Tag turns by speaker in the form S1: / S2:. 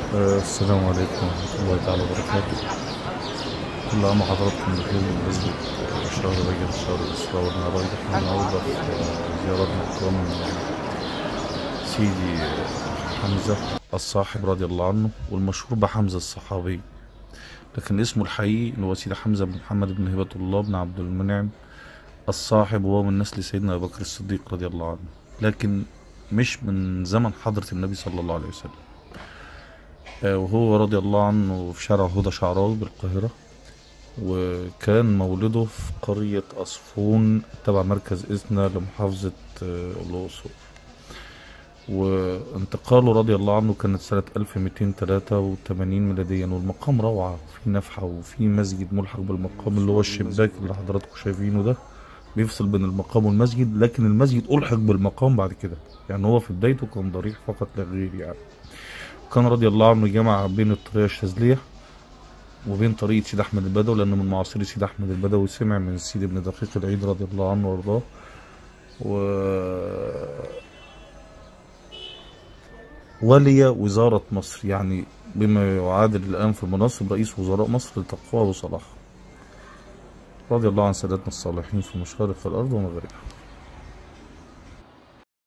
S1: آه، السلام عليكم ورحمة الله تعالى وبركاته كل عام وحضراتكم بخير بمناسبة شهر رجب شهر الإسراء والمعراج احنا النهاردة في آه، زيارة مقام سيدي حمزة الصاحب رضي الله عنه والمشهور بحمزة الصحابي لكن اسمه الحقيقي اللي هو سيدي حمزة بن محمد بن هبة الله بن عبد المنعم الصاحب وهو من نسل سيدنا أبو بكر الصديق رضي الله عنه لكن مش من زمن حضرة النبي صلى الله عليه وسلم آه، وهو رضي الله عنه في شارع هدى شعراوي بالقاهرة وكان مولده في قرية أصفون تبع مركز إسنا لمحافظة آه، الأقصر وانتقاله رضي الله عنه كانت سنة 1283 ميلاديا والمقام روعة في نفحة وفي مسجد ملحق بالمقام اللي هو الشباك اللي حضراتكم شايفينه ده بيفصل بين المقام والمسجد لكن المسجد ألحق بالمقام بعد كده يعني هو في بدايته كان ضريح فقط لا غير يعني كان رضي الله عنه جمع بين الطريقة الشاذلية وبين طريقة سيد أحمد البدوي لأنه من معاصري سيد أحمد البدوي سمع من سيد ابن دقيق العيد رضي الله عنه وارضاه و ولي وزارة مصر يعني بما يعادل الآن في مناصب رئيس وزراء مصر لتقوى وصلاح رضي الله عن سادتنا الصالحين في مشارق الأرض ومغاربها